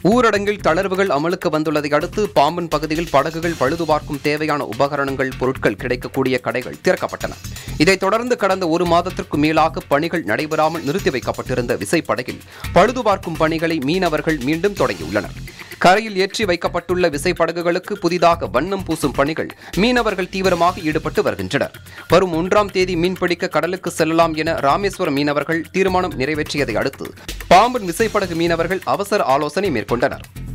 ஊரடங்கில் தளர்வுகள் அமலுக்கு வந்துள்ளதை அடுத்து பாம்பன் பகுதியில் படகுகள் பழுது பார்க்கும் தேவையான உபகரணங்கள் பொருட்கள் கிடைக்கக்கூடிய கடைகள் திறக்கப்பட்டன இதைத் தொடர்ந்து கடந்த ஒரு மாதத்திற்கு மேலாக பணிகள் நடைபெறாமல் நிறுத்தி வைக்கப்பட்டிருந்த விசைப்படகில் பழுது பார்க்கும் பணிகளை மீனவர்கள் மீண்டும் தொடங்கியுள்ளனர் கரையில் ஏற்றி வைக்கப்பட்டுள்ள விசைப்படகுகளுக்கு புதிதாக வண்ணம் பூசும் பணிகள் மீனவர்கள் தீவிரமாக ஈடுபட்டு வருகின்றனர் வரும் ஒன்றாம் தேதி மீன்பிடிக்க கடலுக்கு செல்லலாம் என ராமேஸ்வரம் மீனவர்கள் தீர்மானம் நிறைவேற்றியதை அடுத்து பாம்பன் விசைப்படகு மீனவர்கள் அவசர ஆலோசனை மேற்கொண்டனர்